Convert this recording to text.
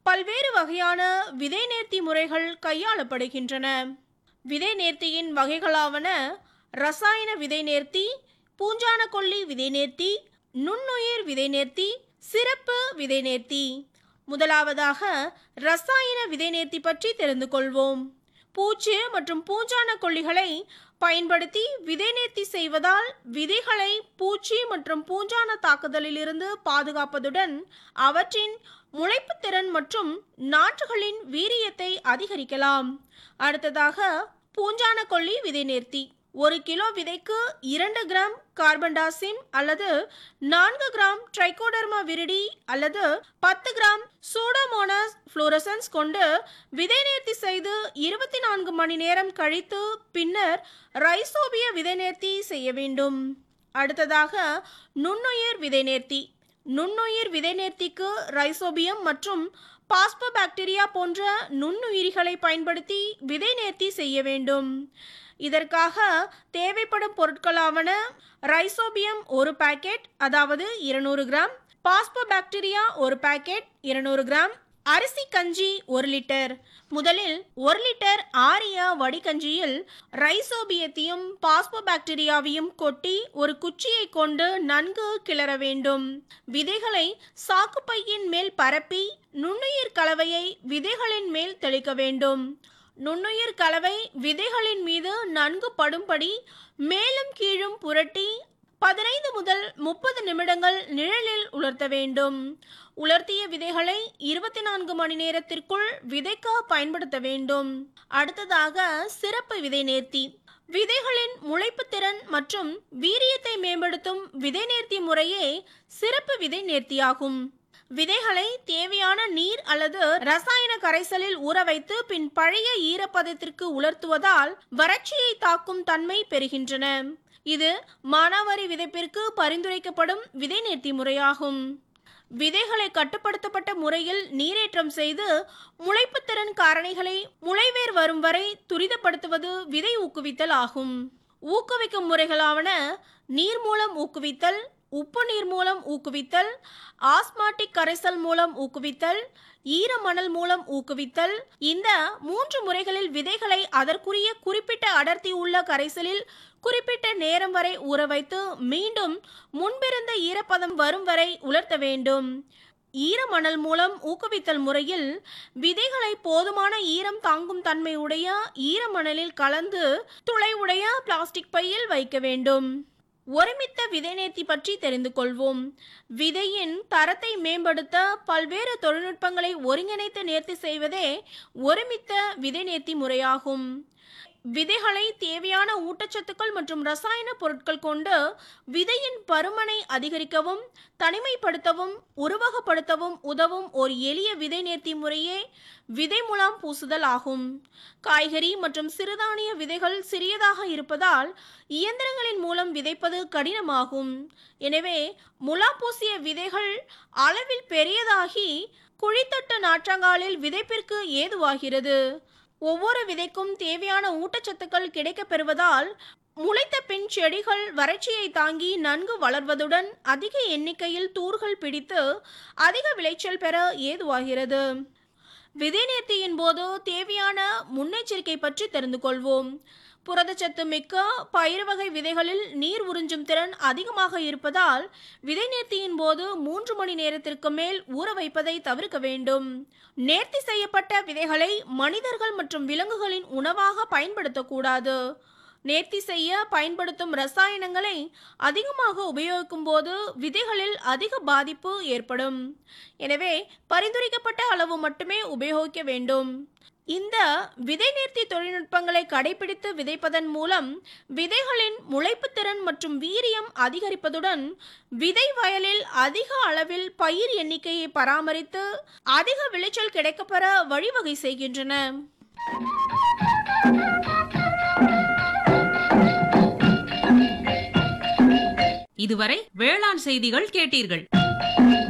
பல்வேறு வகையான விதை நேர்த்தி முறைகள் கையாளப்படுகின்றன விதை நேர்த்தியின் வகைகளாவன ரசாயன விதை நேர்த்தி பூஞ்சான கொல்லி விதை நேர்த்தி நுண்ணுயிர் விதை நேர்த்தி சிறப்பு விதை நேர்த்தி முதலாவதாக ரசாயன விதை நேர்த்தி பற்றி தெரிந்து கொள்வோம் பூச்சு மற்றும் பூஞ்சான கொல்லிகளை பயன்படுத்தி விதை நேர்த்தி செய்வதால் விதைகளை பூச்சி மற்றும் பூஞ்சான தாக்குதலிலிருந்து பாதுகாப்பதுடன் அவற்றின் முளைப்புத்திறன் மற்றும் நாற்றுகளின் வீரியத்தை அதிகரிக்கலாம் அடுத்ததாக பூஞ்சான கொல்லி விதை நேர்த்தி ஒரு கிலோ விதைக்கு இரண்டு கிராம் கார்பன்டாசிம் அல்லது நான்கு கிராம் ட்ரைகோடர்மா விரிடி அல்லது பத்து கிராம் சூடோமோனாஸ் ஃப்ளோரசன்ஸ் கொண்டு விதை நேர்த்தி செய்து இருபத்தி நான்கு மணி நேரம் கழித்து பின்னர் ரைசோபிய விதை நேர்த்தி செய்ய வேண்டும் அடுத்ததாக நுண்ணுயிர் விதை நேர்த்தி நுண்ணுயிர் விதை நேர்த்திக்கு ரைசோபியம் மற்றும் பாஸ்போபாக்டீரியா போன்ற நுண்ணுயிரிகளை பயன்படுத்தி விதை நேர்த்தி செய்ய வேண்டும் இதற்காக தேவைப்படும் பொருட்களாவன ரைசோபியம் ஒரு பாக்கெட் அதாவது இருநூறு கிராம் பாஸ்போபாக்டீரியா ஒரு பாக்கெட் இருநூறு கிராம் அரிசி கஞ்சி ஒரு லிட்டர் முதலில் ஒரு லிட்டர் ஆரிய வடிகஞ்சியில் ரைசோபியத்தையும் பாஸ்போபாக்டீரியாவையும் கொட்டி ஒரு குச்சியை கொண்டு நன்கு கிளற வேண்டும் விதைகளை சாக்குப்பையின் மேல் பரப்பி நுண்ணுயிர் கலவையை விதைகளின் மேல் தெளிக்க வேண்டும் நுண்ணுயிர் கலவை விதைகளின் மீது நன்கு படும்படி மேலும் கீழும் புரட்டி பதினைந்து முதல் முப்பது நிமிடங்கள் நிழலில் உலர்த்த வேண்டும் உலர்த்திய விதைகளை இருபத்தி நான்கு மணி நேரத்திற்குள் விதைக்க பயன்படுத்த வேண்டும் அடுத்ததாக சிறப்பு விதை நேர்த்தி விதைகளின் முளைப்பு திறன் மற்றும் வீரியத்தை மேம்படுத்தும் விதை நேர்த்தி முறையே சிறப்பு விதை நேர்த்தியாகும் விதைகளை தேவையான நீர் அல்லது ரசாயன கரைசலில் ஊற வைத்து பின் பழைய ஈரப்பதத்திற்கு உலர்த்துவதால் வறட்சியை தாக்கும் தன்மை பெறுகின்றன இது மானாவாரி விதைப்பிற்கு பரிந்துரைக்கப்படும் விதை நேர்த்தி முறையாகும் விதைகளை கட்டுப்படுத்தப்பட்ட முறையில் நீரேற்றம் செய்து முளைப்புத்திறன் காரணிகளை முளைவேர் வரும் வரை துரிதப்படுத்துவது விதை ஊக்குவித்தல் ஆகும் ஊக்குவிக்கும் முறைகளாவன நீர் மூலம் ஊக்குவித்தல் உப்பு நீர் மூலம் ஊக்குவித்தல் ஆஸ்மாட்டிக் கரைசல் மூலம் ஊக்குவித்தல் ஈரமணல் மூலம் ஊக்குவித்தல் இந்த மூன்று முறைகளில் விதைகளை அதற்குரிய குறிப்பிட்ட அடர்த்தி உள்ள கரைசலில் குறிப்பிட்ட நேரம் வரை ஊற வைத்து மீண்டும் முன்பிருந்த ஈரப்பதம் வரும் வரை உலர்த்த வேண்டும் ஈரமணல் மூலம் ஊக்குவித்தல் முறையில் விதைகளை போதுமான ஈரம் தாங்கும் தன்மை உடைய ஈரமணலில் கலந்து துளை உடைய பிளாஸ்டிக் பையில் வைக்க வேண்டும் ஒருமித்த விதை நேர்த்தி பற்றி தெரிந்து கொள்வோம் விதையின் தரத்தை மேம்படுத்த பல்வேறு தொழில்நுட்பங்களை ஒருங்கிணைத்து நேர்த்தி செய்வதே ஒருமித்த விதை நேர்த்தி முறையாகும் விதைகளை தேவையான ஊட்டச்சத்துக்கள் மற்றும் ரசாயன பொருட்கள் கொண்டு விதையின் பருமனை அதிகரிக்கவும் தனிமைப்படுத்தவும் உருவகப்படுத்தவும் உதவும் ஒரு எளிய விதை நேர்த்தி முறையே விதை முலாம் பூசுதல் ஆகும் காய்கறி மற்றும் சிறுதானிய விதைகள் சிறியதாக இருப்பதால் இயந்திரங்களின் மூலம் விதைப்பது கடினமாகும் எனவே முலாம் பூசிய விதைகள் அளவில் பெரியதாகி குழித்தட்டு நாற்றங்காலில் விதைப்பிற்கு ஏதுவாகிறது ஒவ்வொரு விதைக்கும் தேவையான ஊட்டச்சத்துக்கள் கிடைக்கப் பெறுவதால் முளைத்த பின் செடிகள் வறட்சியை தாங்கி நன்கு வளர்வதுடன் அதிக எண்ணிக்கையில் தூர்கள் பிடித்து அதிக விளைச்சல் பெற ஏதுவாகிறது விதை நேர்த்தியின் போது தேவையான முன்னெச்சரிக்கை பற்றி தெரிந்து கொள்வோம் புரதச்சத்து மிக்க பயிர் வகை விதைகளில் நீர் உறிஞ்சும் திறன் அதிகமாக இருப்பதால் விதை நேர்த்தியின் போது மூன்று மணி நேரத்திற்கு மேல் ஊற வைப்பதை தவிர்க்க வேண்டும் நேர்த்தி செய்யப்பட்ட விதைகளை மனிதர்கள் மற்றும் விலங்குகளின் உணவாக பயன்படுத்தக்கூடாது நேர்த்தி செய்ய பயன்படுத்தும் ரசாயனங்களை அதிகமாக உபயோகிக்கும் போது விதைகளில் அதிக பாதிப்பு ஏற்படும் எனவே பரிந்துரைக்கப்பட்ட அளவு மட்டுமே உபயோகிக்க வேண்டும் இந்த விதை நேர்த்தி தொழில்நுட்பங்களை கடைபிடித்து விதைப்பதன் மூலம் விதைகளின் முளைப்புத்திறன் மற்றும் வீரியம் அதிகரிப்பதுடன் விதை வயலில் அதிக அளவில் பயிர் எண்ணிக்கையை பராமரித்து அதிக விளைச்சல் கிடைக்கப்பெற வழிவகை செய்கின்றன இதுவரை வேளாண் செய்திகள் கேட்டீர்கள்